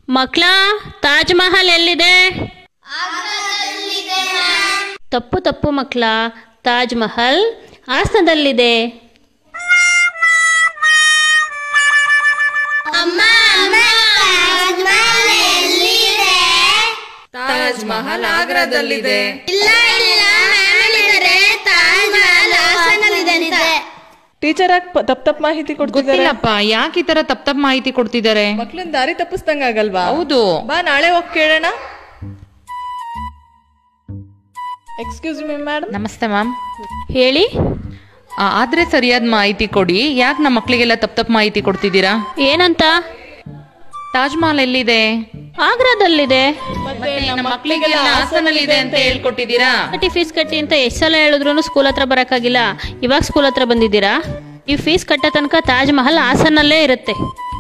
ಮಕ್ಕಳ ತಾಜ್ ಮಹಲ್ ಎಲ್ಲಿದೆ ತಪ್ಪು ತಪ್ಪು ಮಕ್ಕಳ ತಾಜ್ ಮಹಲ್ ಹಾಸನದಲ್ಲಿದೆ ತಾಜ್ ಮಹಲ್ ಆಗ್ರಾದಲ್ಲಿದೆ ಇಲ್ಲ ಇಲ್ಲ ಹೇಳಿದರೆ ತಾಜ್ ಮಹಲ್ ಹಾಸನಲ್ಲಿದೆ ಅಂತ. ಟೀಚರ್ ಯಾಕೆ ತಪ್ಪ ತಪ್ಪ ಮಾಹಿತಿ ಕೊಡ್ತಿದ್ದಾರೆ ಗೊತ್ತಿಲ್ಲಪ್ಪ ಯಾಕೆ ಈ ತರ ತಪ್ಪ ತಪ್ಪ ಮಾಹಿತಿ ಕೊಡ್ತಿದ್ದಾರೆ ಮಕ್ಳನ್ನ ದಾರಿ ತಪ್ಪಿಸ್ದಂಗ ಆಗಲ್ವಾ ಹೌದು ಬಾ ನಾಳೆ ಹೋಗಿ ಕೇಳೋಣ ಎಕ್ಸ್ಕ್ಯೂಸ್ ಮಿ ಮೇಡಮ್ ನಮಸ್ತೆ ಮ್ಯಾಮ್ ಹೇಳಿ ಆದ್ರೆ ಸರಿಯಾದ ಮಾಹಿತಿ ಕೊಡಿ ಯಾಕೆ ನಮ್ಮ ಮಕ್ಕಳಿಗೆಲ್ಲ ತಪ್ಪ ತಪ್ಪ ಮಾಹಿತಿ ಕೊಡ್ತಿದ್ದೀರಾ ಏನಂತ ತಾಜ್ ಮಹಲ್ ಎಲ್ಲಿದೆ ಆಗ್ರಾದಲ್ಲಿದೆ ಮತ್ತೆ ನಮ್ಮ ಮಕ್ಕಳಿಗೆಲ್ಲ ಹಾಸನಲ್ಲಿದೆ ಅಂತ ಹೇಳ್ಕೊಟ್ಟಿದ್ದೀರಾ ಕಟ್ಟಿ ಫೀಸ್ ಕಟ್ಟಿ ಅಂತ ಎಷ್ಟು ಸಲ ಹೇಳಿದ್ರು ಸ್ಕೂಲ್ ಹತ್ರ ಬರೋಕ್ಕಾಗಿಲ್ಲ ಇವಾಗ ಸ್ಕೂಲ್ ಹತ್ರ ಬಂದಿದ್ದೀರಾ ಈ ಫೀಸ್ ಕಟ್ಟೋ ತನಕ ತಾಜ್ ಮಹಲ್ ಹಾಸನಲ್ಲೇ ಇರುತ್ತೆ